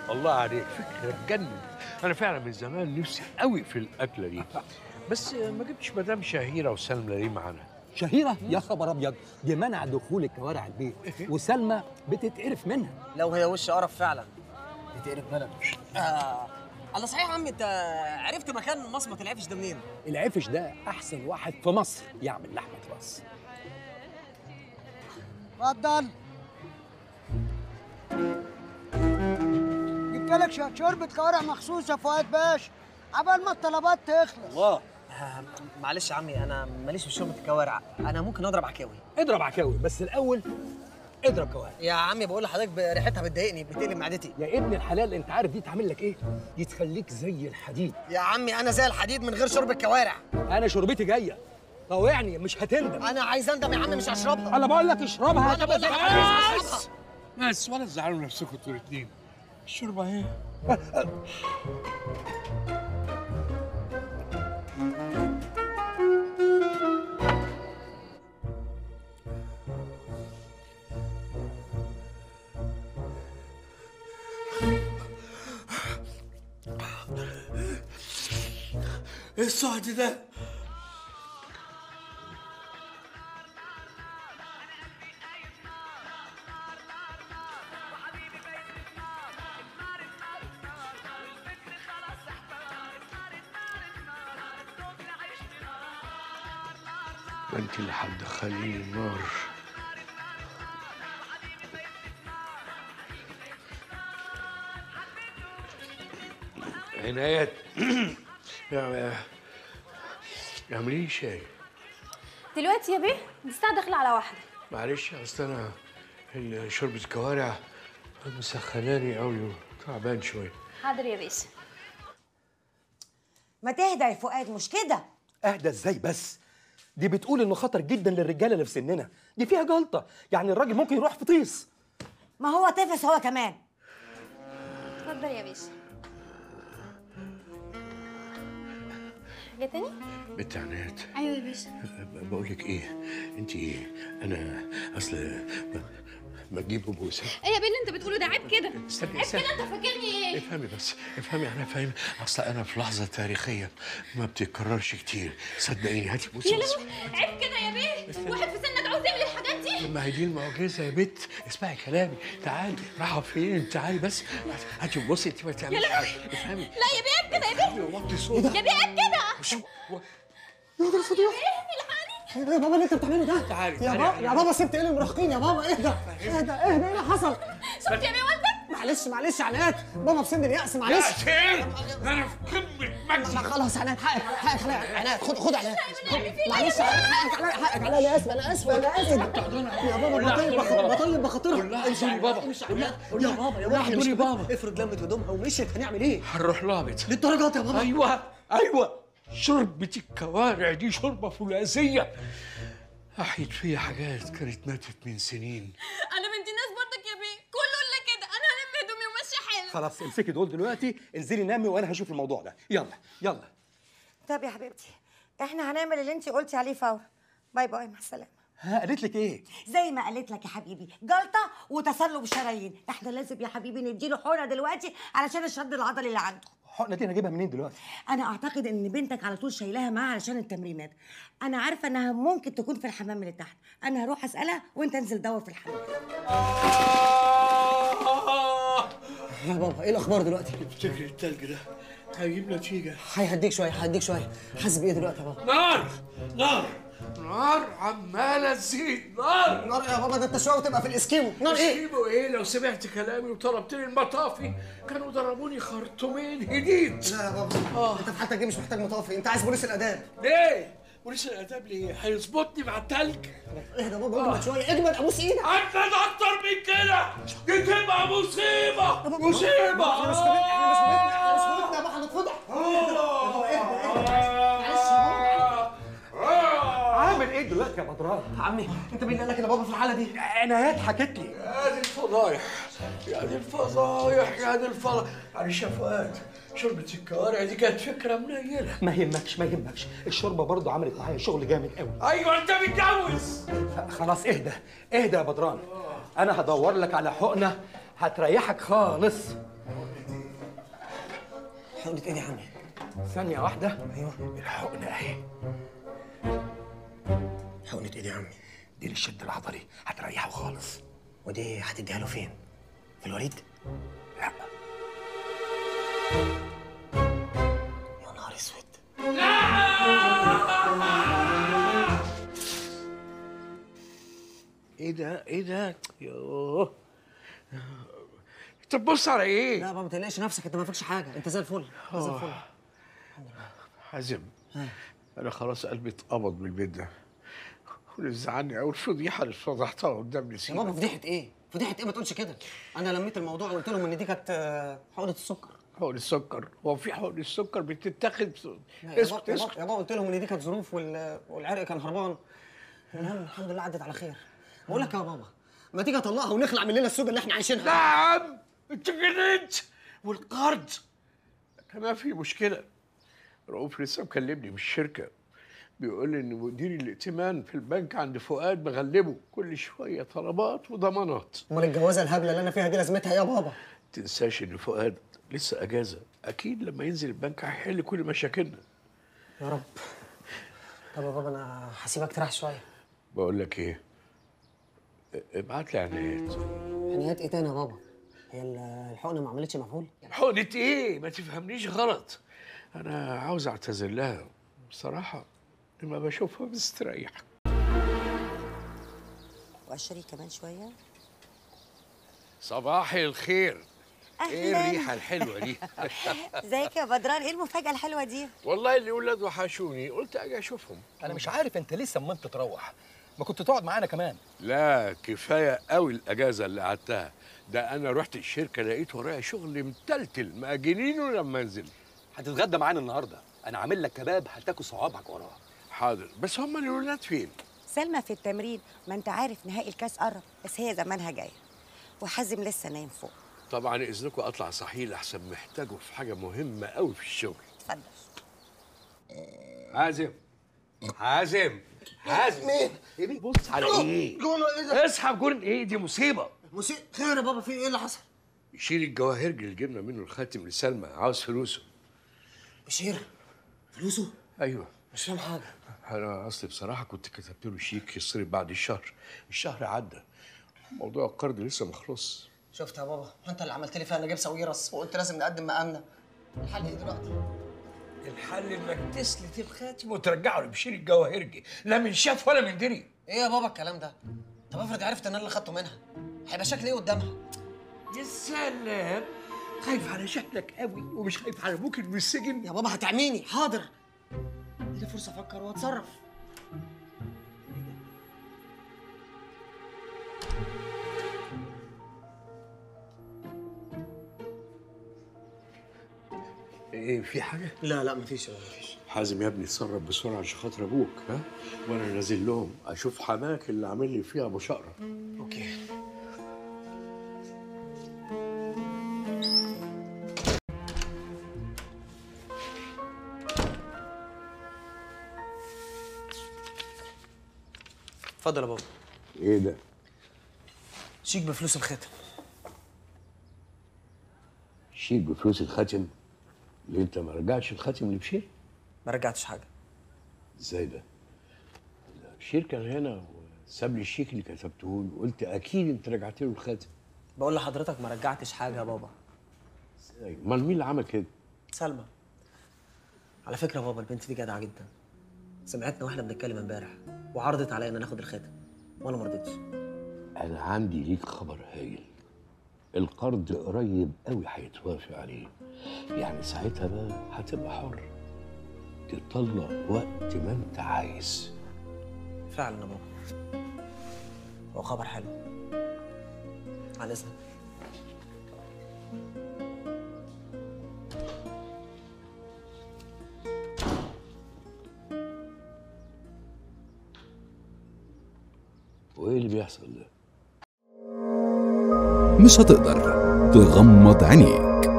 الله عليك فكره تجنن انا فعلا من زمان نفسي قوي في الاكله دي بس ما جبتش مدام شهيره وسلمى ليه معانا شهيره يا خبر ابيض دي منع دخول الكوارع البيت وسلمى بتتقرف منها لو هي وش قرف فعلا بتقرف بلد آه. الله صحيح يا عم انت عرفت مكان مصمت العفش ده منين؟ العفش ده احسن واحد في مصر يعمل لحمه راس اتفضل جبت لك ش- شوربة كوارع مخصوص يا فؤاد باشا عبال ما الطلبات تخلص الله آه معلش يا عمي انا ماليش في شوربه الكوارع انا ممكن اضرب عكاوي اضرب عكاوي بس الاول اضرب كوارع يا عمي بقول لحضرتك ب- ريحتها بتضايقني بتقلب معدتي يا ابن الحلال انت عارف دي تعمل لك ايه دي تخليك زي الحديد يا عمي انا زي الحديد من غير شوربه كوارع انا شربتي جايه طوعني مش هتندم انا عايز اندم يا عمي مش هشربها انا بقول لك اشربها انا بقول لك هتبقى انا زي- مش هشربها بس ولا تزعلوا نفسكم انتوا الاثنين الشوربه اهي ايه الصعد ده؟ ده انت اللي هتدخليني النار عنايات يا- اعملي لي شاي دلوقتي يا بيه دي الساعة داخلة على واحدة معلش اصل انا ال- شوربة الكوارع مسخناني قوي وتعبان شويه حاضر يا باشا ما تهدى يا فؤاد مش كده اهدى ازاي بس دي بتقول انه خطر جدا للرجاله اللي في سننا دي فيها جلطه يعني الراجل ممكن يروح في طيس ما هو تفس هو كمان اتفضل يا باشا حاجة تاني؟ بنت عناد أيوة يا باشا بقول لك ايه انت ايه انا اصل ما- ما تجيب بوسه ايه يا بيه اللي انت بتقوله ده عيب كده استني عيب استني كده انت فاكرني ايه؟ افهمي بس افهمي انا فاهم اصل انا في لحظه تاريخيه ما بتتكررش كتير صدقيني هاتي بوسه يا بس لهوي عيب كده يا بيه واحد في سنك عاوز يعمل الحاجات دي ما هي دي المعجزه يا بت اسمعي كلامي تعالي رايحه فين تعالي بس هاتي بصي انت ما تعمليش لهوي. حاجه افهمي لا يا بيه عيب كده يا بيه وطي صوتك يا بيه عيب كده وش- و- يا بابا اللي انت بتعمله ده تعالي يا تعالي بابا يا بابا سبت ايه المراهقين يا بابا اهدى اهدى اهدى ايه اللي حصل شفت يا بيه والدك؟ معلش معلش عناد بابا في سن اليأس معلش فين انا في قمه مجدي لا خلاص عناد حقك حقك عليا عناد خد خد عناد معلش حقك عليا حقك عليا انا اسف انا اسف انا اسف يا بابا بطيب بخ- بطيب بخاطرها قول احضري بابا مش عناد يا بابا يا بابا احضري بابا افرض لمت هدومها ومشيت هنعمل ايه؟ هنروح لابت للدرجات يا بابا ايوه ايوه شوربة الكوارع دي شوربة فولاذية أحيت فيها حاجات كانت ماتت من سنين أنا بنت ناس برضك يا بيه كله إلا كده أنا هلم هدومي وماشية حالي خلاص امسكي دول دلوقتي انزلي نامي وانا هشوف الموضوع ده يلا يلا طب يا حبيبتي احنا هنعمل اللي انت قلتي عليه فورا باي باي مع السلامه ها قالت لك ايه زي ما قالت لك يا حبيبي جلطه وتسلب شرايين احنا لازم يا حبيبي نديله حقنه دلوقتي علشان الشد العضلي اللي عنده الحقنه دي انا اجيبها منين دلوقتي انا اعتقد ان بنتك على طول شايلاها معاها علشان التمرينات انا عارفه انها ممكن تكون في الحمام اللي تحت انا هروح اسالها وانت انزل دور في الحمام يا بابا ايه الاخبار دلوقتي تفتكر التلج ده هيجيب نتيجة هيهديك شويه هيهديك شويه حاسس بايه دلوقتي يا بابا نار نار نار عمالة تزيد نار نار يا بابا ده انت شويه وتبقى في الاسكيمو نار ايه سيبوا ايه لو سمعت كلامي وطلبت لي المطافي كانوا ضربوني خرطومين جديد لا يا بابا انت في حالتك دي مش محتاج مطافي انت عايز بوليس الاداب ليه؟ بوليس الاداب ليه؟ هيظبطني مع التلج؟ اهدى يا بابا اجمد شويه اجمد ابوس ايدك اجمد اكتر من كده دي تبقى مصيبة مصيبة احنا مش في بيتنا احنا مش في بيتنا احنا مش في بيتنا يا بابا هنتفضح عامل ايه دلوقتي يا بدران عمي انت مين اللي قال لك ان بابا في الحاله دي عنايات حكت لي يا دي الفضايح يا دي الفضايح يا دي الفضايح معلش يا فؤاد شوربة الكوارع دي كانت فكرة منيلة ما يهمكش ما يهمكش الشوربه برضو عملت معايا شغل جامد قوي ايوه انت متجوز خلاص اهدى اهدى يا بدران انا هدور لك على حقنه هتريحك خالص حقنة ايه دي يا عمي؟ ثانيه واحده ايوه الحقنه اهي حقنة ايه دي يا عمي؟ دي للشد العضلي هتريحه خالص ودي هتديها له فين؟ في الوريد؟ لا يا نهار اسود ايه ده ايه ده يوه طب بص على ايه لا بابا ما تقلقش نفسك انت ما فيكش حاجه انت زي الفل انت زي الفل حازم انا خلاص قلبي اتقبض من البيت ده واللي زعلني قوي الفضيحه اللي فضحتها قدام يا نسيم بابا فضيحه ايه؟ فضيحه ايه ما تقولش كده انا لميت الموضوع وقلت لهم ان دي كانت آه، حقنه السكر حقن السكر هو في حقن السكر بتتاخد لا، يا اسكت بابا يا اسكت بابا- يا بابا قلت لهم ان دي كانت ظروف وال... والعرق كان هربان المهم الحمد لله عدت على خير بقول لك يا بابا ما تيجي اطلقها ونخلع من الليله السوداء اللي احنا عايشينها لا يا عم انت جننت والقرض كمان في مشكله رؤوف لسه مكلمني من الشركه بيقول لي ان مدير الائتمان في البنك عند فؤاد مغلبه كل شويه طلبات وضمانات امال الجوازه الهبله اللي انا فيها دي لازمتها إيه يا بابا تنساش ان فؤاد لسه اجازه اكيد لما ينزل البنك هيحل كل مشاكلنا يا رب طب يا بابا انا هسيبك تريح شويه بقول لك ايه ابعت لي عنايات حنيات ايه تاني يا بابا هي ال- الحقنه ما عملتش مفعول حقنة ايه ما تفهمنيش غلط انا عاوز اعتذر لها بصراحه لما بشوفها مستريح واشري كمان شويه صباح الخير ايه أهلاً. الريحه الحلوه دي ازيك يا بدران ايه المفاجاه الحلوه دي والله اللي ولاد وحشوني قلت اجي اشوفهم انا مش عارف انت لسه ما انت تروح ما كنت تقعد معانا كمان لا كفايه قوي الاجازه اللي قعدتها ده انا رحت الشركه لقيت ورايا شغل متلتل مأجلينه لما انزل هتتغدى معانا النهارده انا عامل لك كباب هتاكل صوابعك وراه حاضر بس هم الولاد فين سلمى في التمرين ما انت عارف نهائي الكاس قرب بس هي زمانها جايه وحازم لسه نايم فوق طبعا اذنكم اطلع صحيح احسن محتاجه في حاجه مهمه قوي في الشغل اتفضل حازم حازم حازم مين؟ بص على ايه؟ اسحب جون ايه دي مصيبه موسيقى خير يا بابا في ايه اللي حصل شيل الجواهرج اللي جبنا منه الخاتم لسلمى عاوز فلوسه بشير فلوسه ايوه مش فاهم حاجه انا اصلي بصراحه كنت كتبت له شيك يصرف بعد الشهر الشهر عدى موضوع القرض لسه ما خلص شفت يا بابا انت اللي عملت لي فيها نجيب ساويرس وقلت لازم نقدم مقامنا الحل ايه دلوقتي الحل انك تسلت الخاتم وترجعه لبشير الجواهرجي لا من شاف ولا من دري ايه يا بابا الكلام ده طب افرض عرفت ان انا اللي خدته منها هيبقى شكلي ايه قدامها يا سلام خايف على شكلك قوي ومش خايف على ابوك اللي بالسجن يا بابا هتعميني حاضر ادي فرصه افكر واتصرف ايه في حاجه لا لا مفيش مفيش حازم يا ابني اتصرف بسرعه عشان خاطر ابوك ها وانا نازل لهم اشوف حماك اللي عامل لي فيها مشقره اوكي اتفضل يا بابا ايه ده شيك بفلوس الخاتم شيك بفلوس الخاتم اللي انت ما رجعتش الخاتم لبشير ما رجعتش حاجه ازاي ده؟ ده بشير كان هنا وساب لي الشيك اللي كتبته له قلت اكيد انت رجعت له الخاتم بقول لحضرتك ما رجعتش حاجه يا بابا ازاي؟ امال مين اللي عمل كده؟ سلمى على فكره يا بابا البنت دي جدعه جدا سمعتنا واحنا بنتكلم امبارح وعرضت عليا ان ناخد الخاتم وانا ما رضيتش انا عندي ليك خبر هايل القرض قريب قوي هيتوافق عليه يعني ساعتها بقى هتبقى حر تطلق وقت ما انت عايز فعلا يا بابا هو خبر حلو على اذنك وايه اللي بيحصل ده مش هتقدر تغمض عينيك